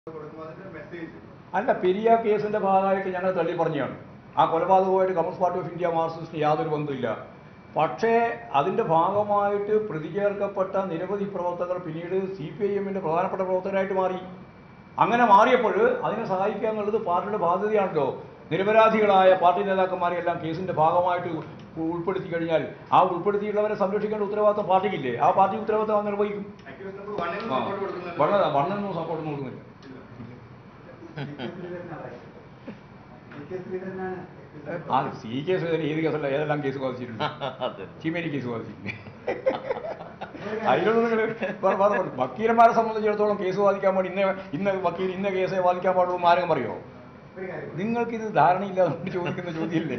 കൊടുക്കുമ്പോൾ അതിന്റെ മെസ്സേജ് അല്ല പെരിയ കേസിന്റെ ഭാഗമായിട്ട് ഞങ്ങൾ തള്ളി പറഞ്ഞാണ് ആ കൊലപാതകമായിട്ട് കമ്മ്യൂണിസ്റ്റ് പാർട്ടി ഓഫ് ഇന്ത്യ മാർക്സിസ്റ്റിന് യാതൊരു ബന്ധമില്ല പക്ഷേ അതിന്റെ ഭാഗമായിട്ട് പ്രതി ചേർക്കപ്പെട്ട നിരവധി പ്രവർത്തകർ പിന്നീട് സി പി ഐ എമ്മിന്റെ പ്രധാനപ്പെട്ട പ്രവർത്തകരായിട്ട് മാറി അങ്ങനെ മാറിയപ്പോൾ അതിനെ സഹായിക്കുക എന്നുള്ളത് പാർട്ടിയുടെ ബാധ്യതയാണല്ലോ നിരപരാധികളായ പാർട്ടി നേതാക്കന്മാരെയെല്ലാം കേസിന്റെ ഭാഗമായിട്ട് ഉൾപ്പെടുത്തി കഴിഞ്ഞാൽ ആ ഉൾപ്പെടുത്തിയുള്ളവരെ സംരക്ഷിക്കേണ്ട ഉത്തരവാദിത്തം പാർട്ടിക്കില്ലേ ആ പാർട്ടി ഉത്തരവാദിത്തം അത് നിർവഹിക്കും അക്യൂസ് നമ്പർ വണ്ണിന് ആ. സപ്പോർട്ട് കൊടുക്കുന്നുണ്ട് വളരെ വണ്ണൊന്നും സപ്പോർട്ട് കൊടുക്കുന്നില്ല ആ സി കേസ് ഏത് കേസല്ല ഏതെല്ലാം കേസ് ബാധിച്ചിട്ടുണ്ട് അതെ ചീമേരി കേസ് ബാധിച്ചിട്ടുണ്ട് അതിലൊന്നും നിങ്ങൾ വക്കീലന്മാരെ സംബന്ധിച്ചിടത്തോളം കേസ് വാദിക്കാൻ വേണ്ടി ഇന്ന ഇന്ന വക്കീൽ ഇന്ന കേസേ വാദിക്കാൻ പാടുള്ളൂ എന്ന് ആരും പറയോ നിങ്ങൾക്കിത് ധാരണയില്ലാതെ ചോദിക്കുന്ന ചോദ്യമല്ലേ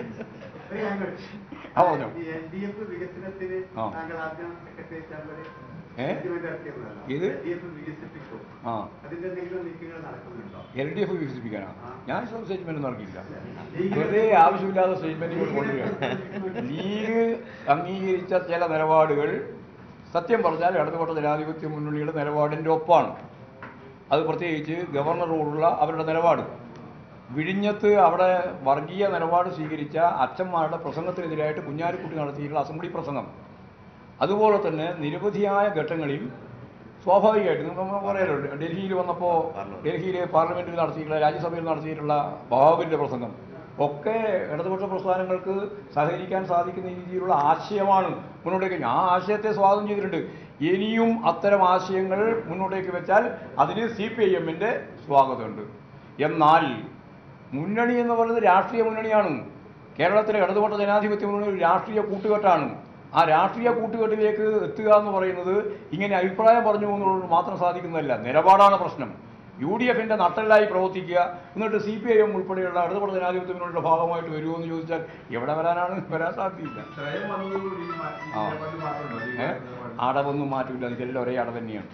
ആ, പറഞ്ഞോ. എൽ ഡി എഫ് വികസനത്തിന് ആ. താങ്കൾ ആദ്യം സെക്രട്ടറി ഏ? ഇത്? വികസിപ്പിക്കും ആ അതിന്റെ എന്തെങ്കിലും നീക്കങ്ങൾ നടക്കുന്നുണ്ടോ എൽ ഡി എഫ് വികസിപ്പിക്കാനാ ഞാൻ സ്റ്റേറ്റ്മെന്റ് നടക്കില്ല ലീഗ് വെറുതെ ആവശ്യമില്ലാത്ത സ്റ്റേറ്റ്മെന്റുകൾ കൊണ്ടുവരികയാണ് ലീഗ് അംഗീകരിച്ച ചില നിലപാടുകൾ സത്യം പറഞ്ഞാൽ ഇടതുപക്ഷ ജനാധിപത്യ മുന്നണിയുടെ നിലപാടിൻ്റെ ഒപ്പാണ് അത് പ്രത്യേകിച്ച് ഗവർണറോടുള്ള അവരുടെ നിലപാട് വിഴിഞ്ഞത്ത് അവിടെ വർഗീയ നിലപാട് സ്വീകരിച്ച അച്ഛന്മാരുടെ പ്രസംഗത്തിനെതിരായിട്ട് കുഞ്ഞാലിക്കുട്ടി നടത്തിയിട്ടുള്ള അസംബ്ലി പ്രസംഗം അതുപോലെ തന്നെ നിരവധിയായ ഘട്ടങ്ങളിൽ സ്വാഭാവികമായിട്ട് നമുക്ക് പറയാലോ ഡൽഹിയിൽ വന്നപ്പോൾ ഡൽഹിയിൽ പാർലമെന്റിൽ നടത്തിയിട്ടുള്ള രാജ്യസഭയിൽ നടത്തിയിട്ടുള്ള ബഹാബിന്റെ പ്രസംഗം ഒക്കെ ഇടതുപക്ഷ പ്രസ്ഥാനങ്ങൾക്ക് സഹകരിക്കാൻ സാധിക്കുന്ന രീതിയിലുള്ള ആശയമാണ് മുന്നോട്ടേക്ക് ആ ആശയത്തെ സ്വാഗതം ചെയ്തിട്ടുണ്ട് ഇനിയും അത്തരം ആശയങ്ങൾ മുന്നോട്ടേക്ക് വെച്ചാൽ അതിന് സി പി ഐ എമ്മിൻ്റെ സ്വാഗതമുണ്ട് എന്നാൽ മുന്നണി എന്ന് പറയുന്നത് രാഷ്ട്രീയ മുന്നണിയാണ് കേരളത്തിലെ ഇടതുപക്ഷ ജനാധിപത്യ മുന്നണി ഒരു രാഷ്ട്രീയ കൂട്ടുകെട്ടാണ് ആ രാഷ്ട്രീയ കൂട്ടുകെട്ടിലേക്ക് എത്തുക എന്ന് പറയുന്നത് ഇങ്ങനെ അഭിപ്രായം പറഞ്ഞു പോകുന്നതുകൊണ്ട് മാത്രം സാധിക്കുന്നതല്ല നിലപാടാണ് പ്രശ്നം യു ഡി എഫിന്റെ നട്ടലായി പ്രവർത്തിക്കുക എന്നിട്ട് സി പി ഐ എം ഉൾപ്പെടെയുള്ള ഇടതുപക്ഷ ജനാധിപത്യ മുന്നണിയുടെ ഭാഗമായിട്ട് വരുമോ എന്ന് ചോദിച്ചാൽ എവിടെ വരാനാണ് വരാൻ സാധ്യതയില്ല സ്വയം വന്നതോടുകൂടി ഈ മാ- ഈ ആ. നിലപാട് മാറ്റമുണ്ടോ? ഏ? അടവൊന്നും മാറ്റില്ല ഇതെല്ലാം ഒരേ അടവ് തന്നെയാണ്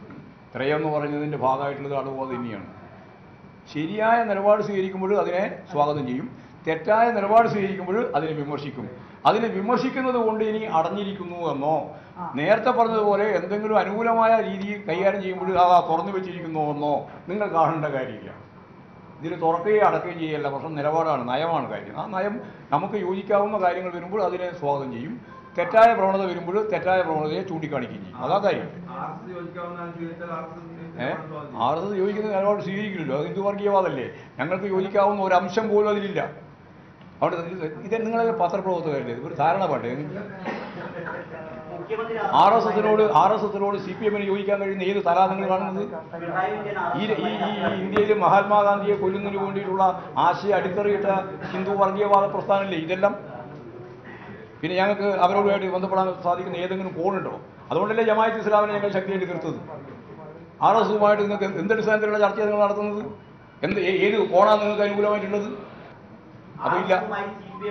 ത്രയം പറയുന്നതിൻ്റെ ഭാഗമായിട്ടുള്ളത് അടവ് അത് തന്നെയാണ് ശരിയായ നിലപാട് സ്വീകരിക്കുമ്പോൾ അതിനെ സ്വാഗതം ചെയ്യും തെറ്റായ നിലപാട് സ്വീകരിക്കുമ്പോൾ അതിനെ വിമർശിക്കും അതിനെ വിമർശിക്കുന്നത് കൊണ്ട് ഇനി അടഞ്ഞിരിക്കുന്നു എന്നോ നേരത്തെ പറഞ്ഞതുപോലെ എന്തെങ്കിലും അനുകൂലമായ രീതിയിൽ കൈകാര്യം ചെയ്യുമ്പോൾ ആ തുറന്നു വെച്ചിരിക്കുന്നു എന്നോ നിങ്ങൾ കാണേണ്ട കാര്യമില്ല ഇതിൽ തുറക്കുകയും അടക്കുകയും ചെയ്യല്ല പക്ഷെ നിലപാടാണ് നയമാണ് കാര്യം ആ നയം നമുക്ക് യോജിക്കാവുന്ന കാര്യങ്ങൾ വരുമ്പോൾ അതിനെ സ്വാഗതം ചെയ്യും തെറ്റായ പ്രവണത വരുമ്പോൾ തെറ്റായ പ്രവണതയെ ചൂണ്ടിക്കാണിക്കുകയും ചെയ്യും അതാ കാര്യം ആർഎസ്എസ് യോജിക്കാവുന്നതാണ് സ്വീകരിച്ചാൽ ആർഎസ്എസ് ഏഹ് നിലപാട് ആർ എസ് എസ് യോജിക്കുന്ന നിലപാട് സ്വീകരിക്കില്ലല്ലോ അത് ഹിന്ദു വർഗീയവാദമല്ലേ ഞങ്ങൾക്ക് യോജിക്കാവുന്ന ഒരു അംശം പോലും അതിലില്ല അവിടെ ഇത് ഇത് നിങ്ങളെ പത്രപ്രവർത്തകരല്ലേ ഇത് ഒരു ധാരണ പാട്ടെ ആർ എസ് എസിനോട് ആർ എസ് എസിനോട് സി പി എമ്മിന് യോജിക്കാൻ കഴിയുന്ന ഏത് തലാ നിങ്ങൾ കാണുന്നത് ഈ ഈ ഈ ഈ ഇന്ത്യയിൽ മഹാത്മാഗാന്ധിയെ കൊല്ലുന്നതിന് വേണ്ടിയിട്ടുള്ള ആശയ അടിത്തറയിട്ട ഹിന്ദു വർഗീയവാദ പ്രസ്ഥാനമല്ലേ ഇതെല്ലാം പിന്നെ ഞങ്ങൾക്ക് അവരോടുമായിട്ട് ബന്ധപ്പെടാൻ സാധിക്കുന്ന ഏതെങ്കിലും കോണുണ്ടോ അതുകൊണ്ടല്ലേ ജമാഅത്ത് ഇസ്ലാമിനെ ഞങ്ങൾ ശക്തിയായിട്ട് എതിർത്തത് ആർ എസ് എസുമായിട്ട് നിങ്ങൾക്ക് എന്ത് എന്തടിസ്ഥാനത്തിലുള്ള ചർച്ചയാണ് നിങ്ങൾ നടത്തുന്നത് എന്ത് ഏ- ഏത് കോണാണ് നിങ്ങൾക്ക് അനുകൂലമായിട്ടുള്ളത് അപ്പോൾ ഇല്ല